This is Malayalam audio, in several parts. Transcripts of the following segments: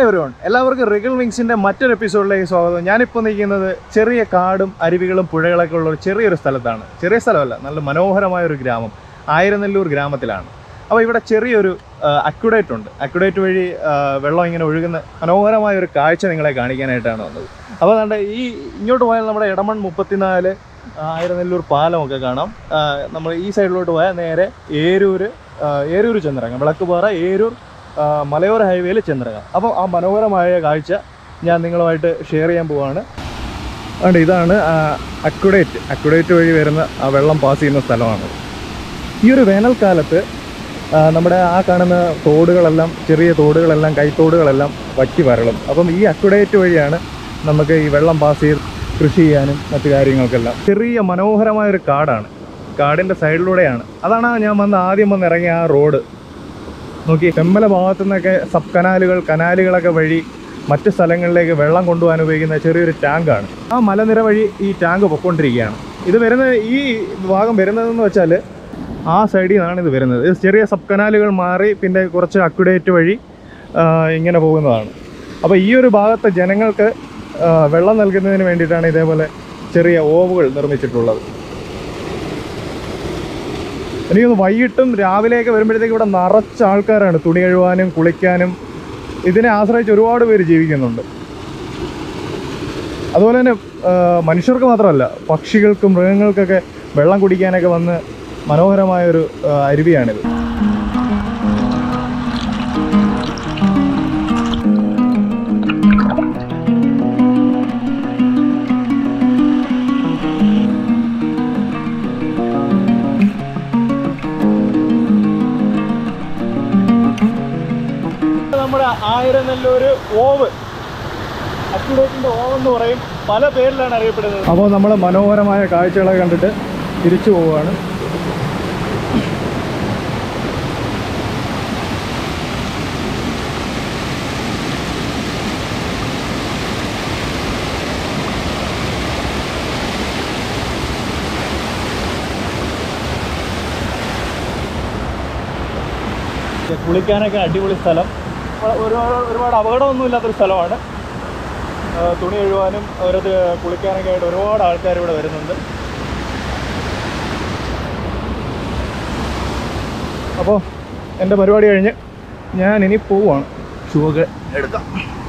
ഹായ് എവരിവൺ എല്ലാവർക്കും റിഗൽ വിങ്സിന്റെ മറ്റൊരു എപ്പിസോഡിലേക്ക് സ്വാഗതം ഞാനിപ്പോൾ നിൽക്കുന്നത് ചെറിയ കാടും അരുവികളും പുഴകളൊക്കെ ഉള്ള ഒരു ചെറിയൊരു സ്ഥലത്താണ് ചെറിയ സ്ഥലമല്ല നല്ല മനോഹരമായ ഒരു ഗ്രാമം ആയിരനെല്ലൂർ ഗ്രാമത്തിലാണ് അപ്പോൾ ഇവിടെ ചെറിയൊരു അക്യുഡേറ്റ് ഉണ്ട് അക്യുഡേറ്റ് വഴി ആ, വെള്ളം ഇങ്ങനെ ഒഴുകുന്ന മനോഹരമായ ഒരു കാഴ്ച നിങ്ങളെ കാണിക്കാനായിട്ടാണ് വന്നത് അപ്പോൾ അതുകൊണ്ട് ഈ ഇങ്ങോട്ട് പോയാൽ നമ്മുടെ ഇടമൺ മുപ്പത്തിനാല് ആയിരനെല്ലൂർ പാലമൊക്കെ കാണാം ആ, നമ്മൾ ഈ സൈഡിലോട്ട് പോയാൽ നേരെ ഏരൂർ ആ, ഏരൂർ ചെന്നിറങ്ങാം വിളക്കുപാറ ഏരൂർ ആ, മലയോര ഹൈവേയിൽ ചെന്നിറങ്ങാം അപ്പോൾ ആ മനോഹരമായ കാഴ്ച ഞാൻ നിങ്ങളുമായിട്ട് ഷെയർ ചെയ്യാൻ പോവാണ് അതുകൊണ്ട് ഇതാണ് അക്യുഡേറ്റ് അക്യുഡേറ്റ് വഴി വരുന്ന ആ വെള്ളം പാസ് ചെയ്യുന്ന സ്ഥലമാണ് ഈ ഒരു വേനൽക്കാലത്ത് ആ, നമ്മുടെ ആ കാണുന്ന തോടുകളെല്ലാം ചെറിയ തോടുകളെല്ലാം കൈത്തോടുകളെല്ലാം വറ്റി വരളും അപ്പം ഈ അക്യുഡേറ്റ് വഴിയാണ് നമുക്ക് ഈ വെള്ളം പാസ് ചെയ്ത് കൃഷി ചെയ്യാനും മറ്റു കാര്യങ്ങൾക്കെല്ലാം ചെറിയ മനോഹരമായ ഒരു കാടാണ് കാടിൻ്റെ സൈഡിലൂടെയാണ് അതാണ് ഞാൻ വന്ന് ആദ്യം വന്ന് ഇറങ്ങിയ ആ റോഡ് നോക്കി തെമ്മല ഭാഗത്തു നിന്നൊക്കെ സബ് കനാലുകൾ കനാലുകളൊക്കെ വഴി മറ്റ് സ്ഥലങ്ങളിലേക്ക് വെള്ളം കൊണ്ടുപോകാൻ ഉപയോഗിക്കുന്ന ചെറിയൊരു ടാങ്കാണ് ആ മലനിര വഴി ഈ ടാങ്ക് പൊയ്ക്കൊണ്ടിരിക്കുകയാണ് ഇത് വരുന്നത് ഈ ഭാഗം വരുന്നതെന്ന് വെച്ചാൽ ആ സൈഡിൽ നിന്നാണ് ഇത് വരുന്നത് ഇത് ചെറിയ സബ് കനാലുകൾ മാറി പിന്നെ കുറച്ച് അക്യുഡേറ്റ് വഴി ആ, ഇങ്ങനെ പോകുന്നതാണ് അപ്പോൾ ഈ ഒരു ഭാഗത്തെ ജനങ്ങൾക്ക് ആ, വെള്ളം നൽകുന്നതിന് വേണ്ടിയിട്ടാണ് ഇതേപോലെ ചെറിയ ഓവുകൾ നിർമ്മിച്ചിട്ടുള്ളത് എനിക്കൊന്ന് വൈകിട്ടും രാവിലെയൊക്കെ വരുമ്പോഴത്തേക്ക് ഇവിടെ നിറച്ച ആൾക്കാരാണ് തുണി കഴുകാനും കുളിക്കാനും ഇതിനെ ആശ്രയിച്ച് ഒരുപാട് പേര് ജീവിക്കുന്നുണ്ട് അതുപോലെ തന്നെ ആ, മനുഷ്യർക്ക് മാത്രമല്ല പക്ഷികൾക്കും മൃഗങ്ങൾക്കൊക്കെ വെള്ളം കുടിക്കാനൊക്കെ വന്ന് മനോഹരമായൊരു ആ, അരുവിയാണിത് നമ്മുടെ ആയിരനെല്ലൂര് ഓവ് അക്യുഡേറ്റിന്റെ ഓവ് എന്ന് പറയും പല പേരിലാണ് അറിയപ്പെടുന്നത് അപ്പോൾ നമ്മൾ മനോഹരമായ കാഴ്ചകളെ കണ്ടിട്ട് തിരിച്ചു പോവുകയാണ് കുളിക്കാനൊക്കെ അടിപൊളി സ്ഥലം വ- ഒരുപാട് ഒരുപാട് അപകടമൊന്നും ഇല്ലാത്തൊരു സ്ഥലമാണ് ആ, തുണി കഴുകാനും അവരത് കുളിക്കാനൊക്കെ ആയിട്ട് ഒരുപാട് ആൾക്കാർ ഇവിടെ വരുന്നുണ്ട് അപ്പോൾ എൻ്റെ പരിപാടി കഴിഞ്ഞ് ഞാൻ ഇനി പോവുകയാണ് ഷൂ ഒക്കെ എടുക്കാം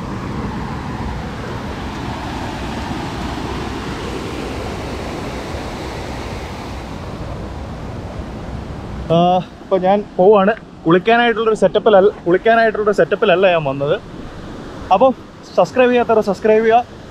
ഇപ്പോൾ ഞാൻ പോവാണ് കുളിക്കാനായിട്ടുള്ളൊരു സെറ്റപ്പിലല്ല കുളിക്കാനായിട്ടുള്ളൊരു സെറ്റപ്പിലല്ല ഞാൻ വന്നത് അപ്പോൾ സബ്സ്ക്രൈബ് ചെയ്യാത്തവർ സബ്സ്ക്രൈബ് ചെയ്യുക